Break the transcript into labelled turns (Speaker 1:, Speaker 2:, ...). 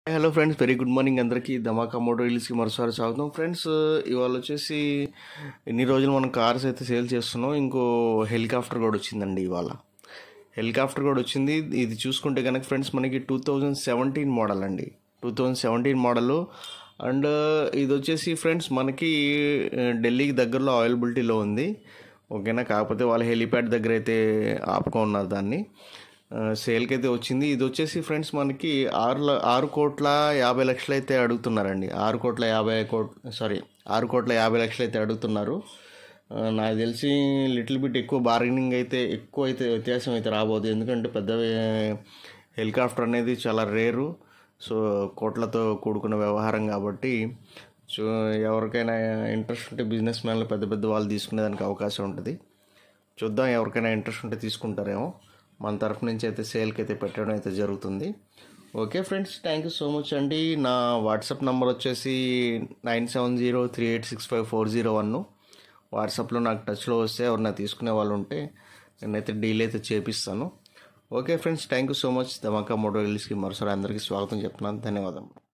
Speaker 1: hello friends very good morning అందరికీ Dhamaka Moto రీల్స్కి మరోసారి స్వాగతం ఫ్రెండ్స్ ఇవాళ వచ్చేసి ఎన్ని రోజులు మనం కార్స్ అయితే సేల్ చేస్తున్నాం ఇంకో హెలికాప్టర్ కూడా వచ్చిందండి ఇవాళ హెలికాప్టర్ కూడా వచ్చింది ఇది చూసుకుంటే కనుక ఫ్రెండ్స్ మనకి టూ థౌజండ్ సెవెంటీన్ మోడల్ అండి two thousand seventeen model and ఇది వచ్చేసి ఫ్రెండ్స్ మనకి ఆ, ఢిల్లీకి దగ్గరలో అవైలబిలిటీలో ఉంది ఓకేనా కాకపోతే వాళ్ళ హెలిప్యాడ్ దగ్గర అయితే ఆపుకో ఉన్నారు దాన్ని ఆ, సేల్కి అయితే వచ్చింది ఇది వచ్చేసి ఫ్రెండ్స్ మనకి ఆరు ల- ఆరు కోట్ల యాభై లక్షలు అయితే అడుగుతున్నారండి ఆరు కోట్ల యాభై కోట్ సారీ ఆరు కోట్ల యాభై లక్షలు అయితే అడుగుతున్నారు ఆ, నాకు తెలిసి లిటిల్ బిట్ ఎక్కువ బార్గెనింగ్ అయితే ఎక్కువ అయితే వ్యత్యాసం అయితే రాబోదు ఎందుకంటే పెద్ద హెలికాప్టర్ అనేది చాలా రేరు సో కోట్లతో కూడుకున్న వ్యవహారం కాబట్టి సో ఎవరికైనా ఇంట్రెస్ట్ ఉంటే బిజినెస్ మ్యాన్లు పెద్ద పెద్ద వాళ్ళు తీసుకునేదానికి అవకాశం ఉంటుంది చూద్దాం ఎవరికైనా ఇంట్రెస్ట్ ఉంటే తీసుకుంటారేమో మన తరఫు నుంచి అయితే సేల్కి అయితే పెట్టడం అయితే జరుగుతుంది okay friends thank you so much అండి నా వాట్సాప్ నెంబర్ వచ్చేసి nine seven zero three eight six five four zero one వాట్సాప్లో నాకు టచ్లో వస్తే ఎవరన్నా తీసుకునే వాళ్ళు ఉంటే నేనైతే డీల్ అయితే చేపిస్తాను okay friends thank you so much Dhamaka Moto రీల్స్కి మరోసారి అందరికీ స్వాగతం చెప్తున్నాను ధన్యవాదాలు